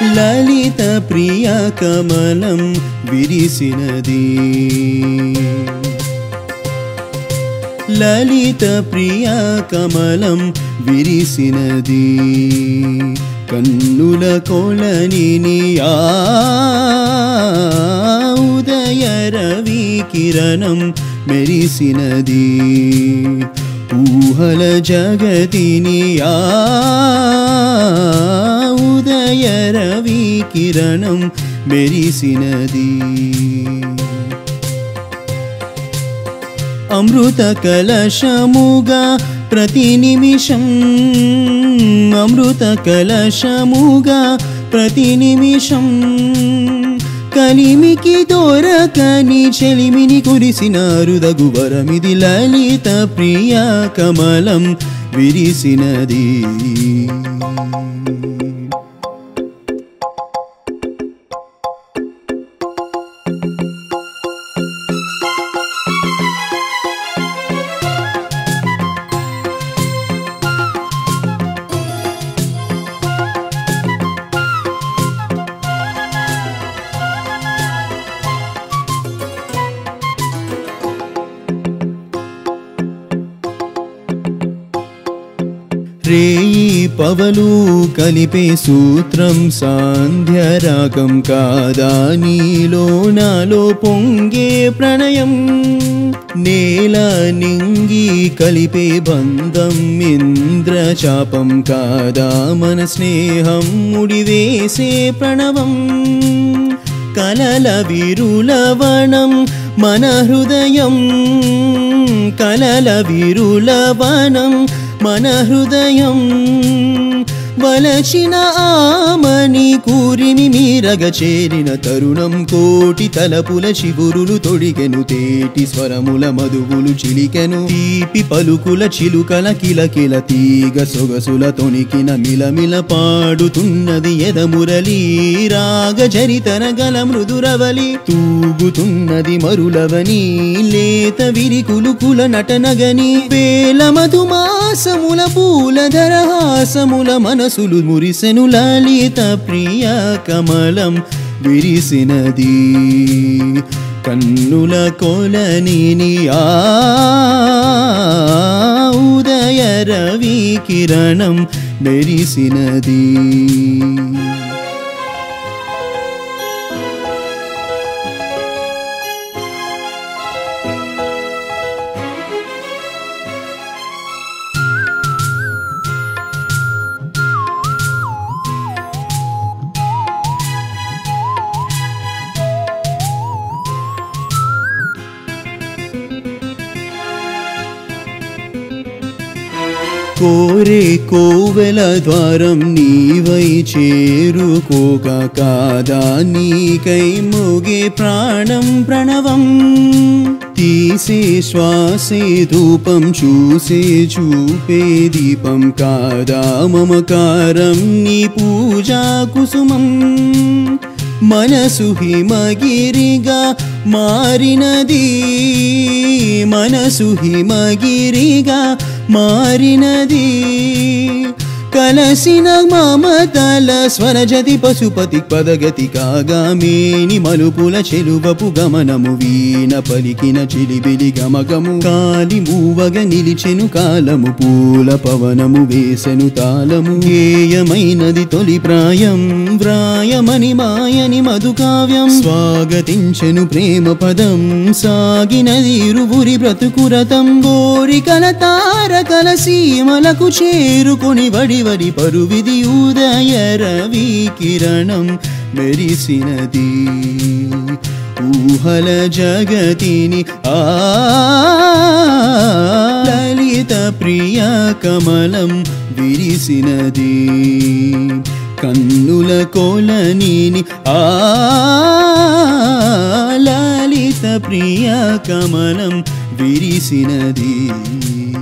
లలిత ప్రియ కమలం విరిసినది లలిత ప్రియ కమలం విరిసినది కన్నుల కొలనిని ఆ ఉదయ రవి కిరణం మెరిసినది ఊహల జగతిని ఆ ఉదయ రవి కిరణం మెరిసినది అమృత కలశముగా ప్రతి నిమిషం అమృత కలశముగా ప్రతి నిమిషం కలిమికి దొరకని చెలిమిని కురిసిన రుదగు వరమిది లలిత ప్రియ కమలం విరిసినది రేయి పవలు కలిపే సూత్రం సాంధ్యరాగం కాదా నీలో నాలో పొంగే ప్రణయం నేల నింగి కలిపే బంధం ఇంద్రచాపం కాదా మన స్నేహం ముడివేసే ప్రణవం కలల విరులవనం మన హృదయం కలల విరులవనం మన హృదయం వలచిన ఆమని కూరిమి మీరగ చేరిన తరుణం కోటి తలపుల చిగురులు తొడిగెను తేటి స్వరముల మధువులు చిలికెను తీపి పలుకుల చిలుకల కిలకిల తీగ సొగసుల తొణికిన మిలమిల పాడుతున్నది ఎదమురళి రాగ జరితన గల మృదురవలి తూగుతున్నది మరులవని లేత విరికులు కుల నటనగని వేల మధుమాసముల పూల ధరహాసముల మనసులు మురిసెను లలిత ప్రియ కమలం విరిసినది కన్నుల కొలనిని ఆ ఉదయ రవి కిరణం మెరిసినది కోరే కోవెల ద్వారం నీవై చేరుకోక కాదా నీకై మోగే ప్రాణం ప్రణవం తీసే శ్వాసే ధూపం చూసే చూపే దీపం కాదా మమకారం నీ పూజా కుసుమం మనసు హిమగిరిగా మారినది మనసు హిమగిరిగా మారినది కలసిన మమతల స్వరజతి పశుపతి పదగతి కాగా మేని మలుపుల చెలువపు గమనము వీణ పలికిన చిలిబిలి గమగము కాలి మూవగ నిలిచెను కాలము పూల పవనము వేసెను తాళము గేయమైనది తొలి ప్రాయం వ్రాయమని మాయని మధుకావ్యం స్వాగతించెను ప్రేమ పదం సాగినది ఇరువురి బ్రతుకురతం కోరికల తారకల సీమలకు చేరుకొని వడి వడి పరువిది ఉదయ రవి కిరణం మెరిసినది ఊహల జగతిని ఆ లలిత ప్రియ కమలం విరిసినది కన్నుల కొలనిని ఆ లలిత ప్రియ కమలం విరిసినది